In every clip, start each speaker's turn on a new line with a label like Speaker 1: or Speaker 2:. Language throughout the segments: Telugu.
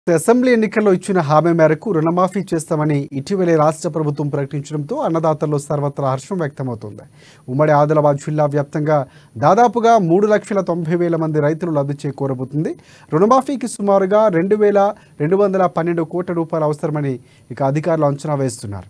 Speaker 1: అసెంబ్లీ ఎన్నికల్లో ఇచ్చిన హామీ మేరకు రుణమాఫీ చేస్తామని ఇటీవలే రాష్ట్ర ప్రభుత్వం ప్రకటించడంతో అన్నదాతల్లో సర్వత్రా హర్షం వ్యక్తమవుతోంది ఉమ్మడి ఆదిలాబాద్ జిల్లా వ్యాప్తంగా దాదాపుగా మూడు లక్షల తొంభై వేల మంది రైతులు లబ్ధి చేకూరబోతుంది రుణమాఫీకి సుమారుగా రెండు వేల రెండు వందల పన్నెండు కోట్ల రూపాయలు అవసరమని ఇక అధికారులు అంచనా వేస్తున్నారు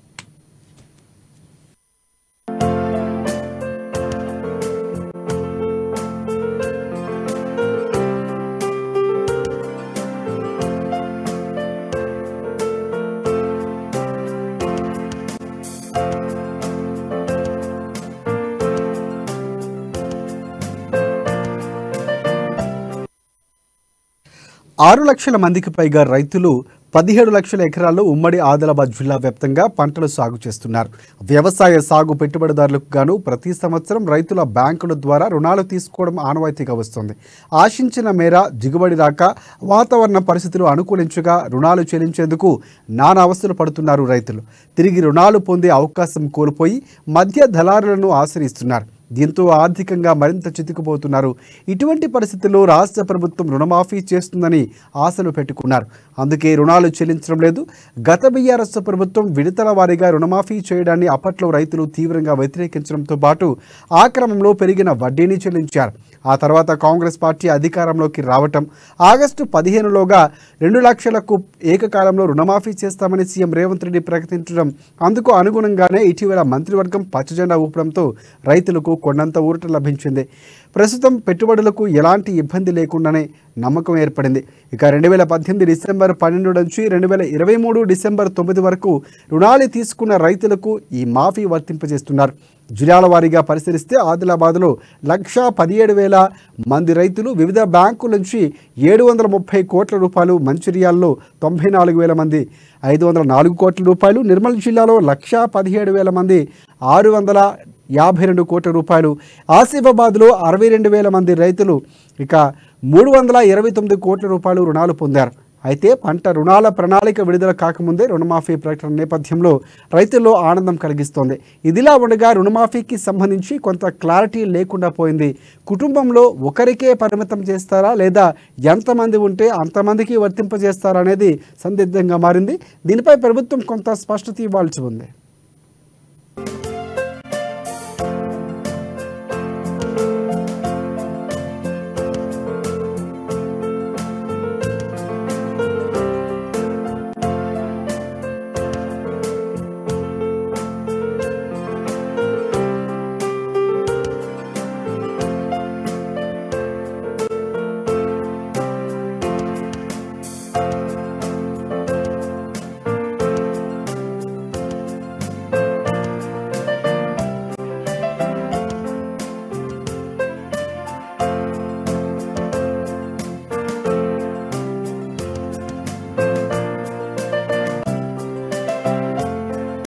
Speaker 1: ఆరు లక్షల మందికి పైగా రైతులు పదిహేడు లక్షల ఎకరాల్లో ఉమ్మడి ఆదిలాబాద్ జిల్లా వ్యాప్తంగా పంటలు సాగు చేస్తున్నారు వ్యవసాయ సాగు పెట్టుబడిదారులకు గాను ప్రతి సంవత్సరం రైతుల బ్యాంకుల ద్వారా రుణాలు తీసుకోవడం ఆనవాయితీగా వస్తుంది ఆశించిన మేర దిగుబడి రాక వాతావరణ పరిస్థితులు అనుకూలించగా రుణాలు చెల్లించేందుకు నానా అవస్థలు పడుతున్నారు రైతులు తిరిగి రుణాలు పొందే అవకాశం కోల్పోయి మధ్య దళారులను ఆశ్రయిస్తున్నారు దీంతో ఆర్థికంగా మరింత చితికిపోతున్నారు ఇటువంటి పరిస్థితుల్లో రాష్ట్ర ప్రభుత్వం రుణమాఫీ చేస్తుందని ఆశలు పెట్టుకున్నారు అందుకే రుణాలు చెల్లించడం లేదు గత బీఆర్ఎస్ ప్రభుత్వం విడతల వారీగా రుణమాఫీ చేయడాన్ని అప్పట్లో రైతులు తీవ్రంగా వ్యతిరేకించడంతో పాటు ఆ క్రమంలో పెరిగిన వడ్డీని చెల్లించారు ఆ తర్వాత కాంగ్రెస్ పార్టీ అధికారంలోకి రావటం ఆగస్టు పదిహేనులోగా రెండు లక్షలకు ఏకకాలంలో రుణమాఫీ చేస్తామని సీఎం రేవంత్ రెడ్డి ప్రకటించడం అందుకు అనుగుణంగానే ఇటీవల మంత్రివర్గం పచ్చజెండా ఊపడంతో రైతులకు కొండంత ఊరట లభించింది ప్రస్తుతం పెట్టుబడులకు ఎలాంటి ఇబ్బంది లేకుండానే నమ్మకం ఏర్పడింది ఇక రెండు వేల పద్దెనిమిది డిసెంబర్ పన్నెండు నుంచి రెండు వేల ఇరవై మూడు డిసెంబర్ తొమ్మిది వరకు రుణాలు తీసుకున్న రైతులకు ఈ మాఫీ వర్తింపజేస్తున్నారు జిల్లాల వారీగా పరిశీలిస్తే ఆదిలాబాద్లో లక్షా పదిహేడు వేల మంది రైతులు వివిధ బ్యాంకుల నుంచి ఏడు వందల ముప్పై కోట్ల రూపాయలు మంచిర్యాలలో తొంభై నాలుగు వేల మంది ఐదు వందల నాలుగు కోట్ల రూపాయలు నిర్మల్ జిల్లాలో లక్షా పదిహేడు వేల మంది ఆరు వందల యాభై రెండు కోట్ల రూపాయలు ఆసిఫాబాద్లో అరవై రెండు వేల మంది రైతులు ఇక మూడు వందల ఇరవై తొమ్మిది కోట్ల రూపాయలు రుణాలు పొందారు అయితే పంట రుణాల ప్రణాళిక విడుదల కాకముందే రుణమాఫీ ప్రకటన నేపథ్యంలో రైతుల్లో ఆనందం కలిగిస్తోంది ఇదిలా ఉండగా రుణమాఫీకి సంబంధించి కొంత క్లారిటీ లేకుండా పోయింది కుటుంబంలో ఒకరికే పరిమితం చేస్తారా లేదా ఎంతమంది ఉంటే అంతమందికి వర్తింపజేస్తారా అనేది సందిగ్ధంగా మారింది దీనిపై ప్రభుత్వం కొంత స్పష్టత ఇవ్వాల్సి ఉంది